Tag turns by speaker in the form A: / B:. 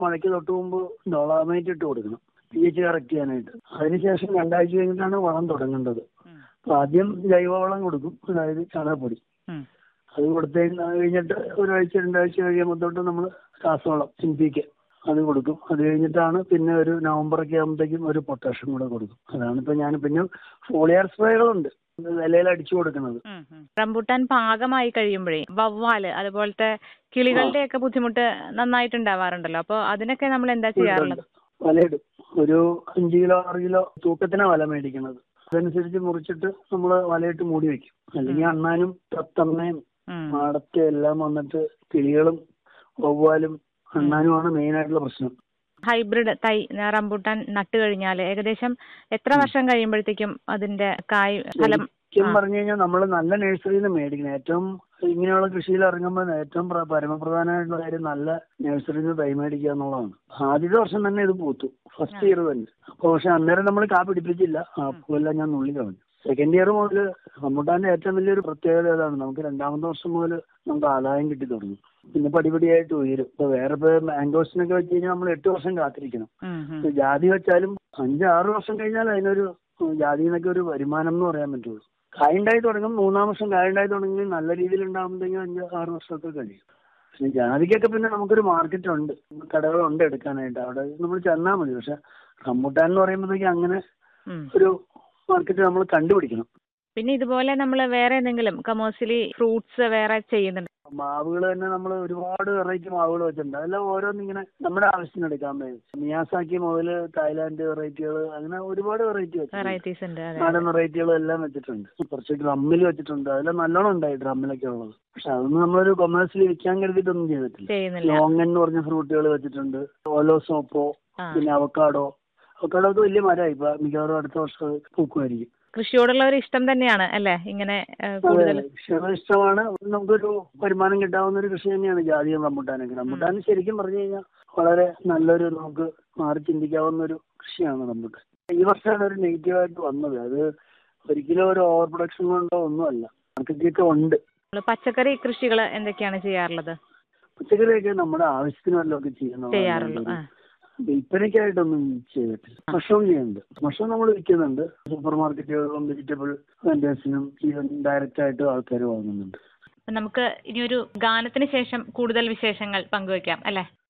A: മഴയ്ക്ക് തൊട്ട് മുമ്പ് ഡോളാമൈറ്റ് ഇട്ട് കൊടുക്കണം പി എച്ച് കറക്റ്റ് ചെയ്യാനായിട്ട് അതിനുശേഷം രണ്ടാഴ്ച കഴിഞ്ഞിട്ടാണ് വളം തുടങ്ങേണ്ടത് അപ്പൊ ആദ്യം ജൈവവളം കൊടുക്കും അതായത് ചാണകപ്പൊടി
B: ഉം.
A: അത് കൊടുത്തു കഴിഞ്ഞിട്ട് ഒരാഴ്ച രണ്ടാഴ്ച കഴിയുമ്പോൾ തൊട്ട് നമ്മൾ രാസവളം സിംപിക്ക് അത് കൊടുക്കും അത് കഴിഞ്ഞിട്ടാണ് പിന്നെ ഒരു നവംബറൊക്കെ ആകുമ്പോഴത്തേക്കും ഒരു പൊട്ടാഷ്യം കൂടെ കൊടുക്കും അതാണ് ഇപ്പൊ ഞാൻ പിന്നെ ഫോളിയർ സ്പ്രേകളുണ്ട് വിലയിൽ അടിച്ചു കൊടുക്കുന്നത്
B: ഉം, ഉം. റംബൂട്ടാൻ പാകമായി കഴിയുമ്പോഴേ വവ്വാല് അതുപോലത്തെ കിളികളുടെ ഒക്കെ ബുദ്ധിമുട്ട് നന്നായിട്ടുണ്ടാവാറുണ്ടല്ലോ അപ്പൊ അതിനൊക്കെ നമ്മൾ എന്താ ചെയ്യാറുള്ളത്
A: വലയിടും ഒരു അഞ്ച് കിലോ ആറ് കിലോ തൂക്കത്തിനാ വല മേടിക്കുന്നത് അതനുസരിച്ച് മുറിച്ചിട്ട് നമ്മൾ വലയിട്ട് മൂടി വെക്കും അല്ലെങ്കിൽ അണ്ണാനും തത്തമ്മയും
B: ഉം.
A: മാടത്തെ എല്ലാം വന്നിട്ട് കിളികളും വവ്വാലും അണ്ണാനുമാണ് മെയിൻ ആയിട്ടുള്ള പ്രശ്നം
B: ഹൈബ്രിഡ് തൈ ആ, റംബൂട്ടാൻ നട്ട് കഴിഞ്ഞാൽ ഏകദേശം എത്ര വർഷം കഴിയുമ്പോഴത്തേക്കും അതിന്റെ കായ് ഫലം
A: ശരിക്കും
B: ആ.
A: പറഞ്ഞു കഴിഞ്ഞാൽ നമ്മൾ നല്ല നഴ്സറിയിൽ നിന്ന് മേടിക്കണം ഏറ്റവും ഇങ്ങനെയുള്ള കൃഷിയിൽ ഇറങ്ങുമ്പോൾ ഏറ്റവും പ്ര- പരമപ്രധാനമായിട്ടുള്ള കാര്യം നല്ല നഴ്സറിയിൽ നിന്ന് തൈ മേടിക്കുക എന്നുള്ളതാണ് ആദ്യത്തെ വർഷം തന്നെ ഇത് പൂത്തു ഫസ്റ്റ് ഇയർ തന്നെ അപ്പൊ പക്ഷെ അന്നേരം നമ്മൾ കാ പിടിപ്പിച്ചില്ല ആ പൂവെല്ലാം ഞാൻ നുള്ളി കളഞ്ഞു സെക്കൻഡ് ഇയർ മുതൽ റംബുട്ടാന്റെ ഏറ്റവും വലിയൊരു പ്രത്യേകത ഏതാണ് നമുക്ക് രണ്ടാമത്തെ വർഷം മുതൽ നമുക്ക് ആദായം കിട്ടി തുടങ്ങും പിന്നെ പടിപടിയായിട്ട് ഉയരും ഇപ്പൊ വേറെ ഇപ്പൊ മാംഗോസിനൊക്കെ വെച്ച് കഴിഞ്ഞാൽ നമ്മൾ എട്ട് വർഷം കാത്തിരിക്കണം
B: ഉം, ഉം.
A: ഇപ്പൊ ജാതി വെച്ചാലും അഞ്ച് ആറ് വർഷം കഴിഞ്ഞാൽ അതിനൊരു ഉം, ജാതിയിൽ നിന്നൊക്കെ ഒരു വരുമാനം എന്ന് പറയാൻ പറ്റുള്ളൂ കായുണ്ടായി തുടങ്ങും മൂന്നാം വർഷം കായുണ്ടായി തുടങ്ങി നല്ല രീതിയിൽ ഉണ്ടാകുമ്പോഴത്തേക്കും അഞ്ച് ആറ് വർഷമൊക്കെ കഴിയും പക്ഷെ ജാതിക്കൊക്കെ പിന്നെ നമുക്കൊരു മാർക്കറ്റ് ഉണ്ട് കടകളുണ്ട് എടുക്കാനായിട്ട് അവിടെ നമ്മൾ ചെന്നാൽ മതി പക്ഷെ റംബുട്ടാൻ എന്ന് പറയുമ്പോഴത്തേക്കും അങ്ങനെ
B: ഉം.
A: ഒരു മാർക്കറ്റ് നമ്മൾ കണ്ടുപിടിക്കണം
B: പിന്നെ ഇതുപോലെ നമ്മൾ വേറെ എന്തെങ്കിലും കമേഴ്സ്യലി ഫ്രൂട്ട്സ് വേറെ ചെയ്യുന്നുണ്ട്
A: മാവുകൾ തന്നെ നമ്മൾ ഒരുപാട് വെറൈറ്റി മാവുകൾ വെച്ചിട്ടുണ്ട് അതെല്ലാം ഓരോന്നിങ്ങനെ നമ്മുടെ ആവശ്യത്തിന് എടുക്കാൻ വേണ്ടി മിയാസാക്കി മുതൽ തായ്ലാന്റ് വെറൈറ്റികൾ അങ്ങനെ ഒരുപാട് വെറൈറ്റി വെച്ചിട്ടുണ്ട്
B: വെറൈറ്റീസ് ഉണ്ട് അതെ
A: നാടൻ വെറൈറ്റികളും എല്ലാം വെച്ചിട്ടുണ്ട് കുറച്ച് ഡ്രമ്മിൽ വെച്ചിട്ടുണ്ട് അതെല്ലാം നല്ലോണം ഉണ്ടായി ഡ്രമ്മിലൊക്കെ ഉള്ളത് പക്ഷെ അതൊന്നും നമ്മളൊരു കൊമേഴ്സിൽ വിൽക്കാൻ കരുതിയിട്ടൊന്നും ചെയ്തിട്ടില്ല
B: ചെയ്യുന്നില്ല
A: ലോങ്ങൻ എന്ന് പറഞ്ഞ ഫ്രൂട്ടുകൾ വെച്ചിട്ടുണ്ട് ഓലോ സോപ്പോ
B: ആ.
A: പിന്നെ അവക്കാഡോ അവക്കാഡോ ഒക്കെ വലിയ മരമായി ഇപ്പൊ മിക്കവാറും അടുത്ത വർഷം അത് പൂക്കുമായിരിക്കും
B: കൃഷിയോടുള്ള ഒരു ഇഷ്ടം തന്നെയാണ് അല്ലേ ഇങ്ങനെ ആ, കൂടുതൽ
A: അതെ, കൃഷികൾ ഇഷ്ടമാണ് നമുക്കൊരു വരുമാനം കിട്ടാവുന്ന ഒരു കൃഷി തന്നെയാണ് ജാതിയും റംബുട്ടാനൊക്കെ റംബുട്ടാൻ ശരിക്കും പറഞ്ഞു കഴിഞ്ഞാൽ വളരെ നല്ലൊരു നമുക്ക് മാറി ചിന്തിക്കാവുന്ന ഒരു കൃഷിയാണ് റംബുട്ടാൻ ഈ വർഷമാണ് ഒരു നെഗറ്റീവായിട്ട് വന്നത് അത് ഒരിക്കലും ഒരു ഓവർ പ്രൊഡക്ഷൻ കൊണ്ടോ ഒന്നുമല്ല മാർക്കറ്റിലൊക്കെ ഉണ്ട്
B: നമ്മള് പച്ചക്കറി കൃഷികൾ എന്തൊക്കെയാണ് ചെയ്യാറുള്ളത്
A: പച്ചക്കറിയൊക്കെ നമ്മുടെ ആവശ്യത്തിന് വല്ലതൊക്കെ ചെയ്യുന്നതാണ്
B: ചെയ്യാറുള്ളൂ ആ
A: വിൽപ്പനയ്ക്കായിട്ടൊന്നും ചെയ്തിട്ടില്ല മഷ്റൂം ചെയ്യുന്നുണ്ട് മഷ്റൂം നമ്മൾ വിൽക്കുന്നുണ്ട് സൂപ്പർ മാർക്കറ്റുകളിലും വെജിറ്റബിൾ വെൻഡേഴ്സിനും ഈവൻ ഡയറക്റ്റ് ആയിട്ട് ആൾക്കാർ വാങ്ങുന്നുണ്ട്
B: നമുക്ക് ഇനി ഒരു ഗാനത്തിന് ശേഷം കൂടുതൽ വിശേഷങ്ങൾ പങ്കുവെക്കാം അല്ലേ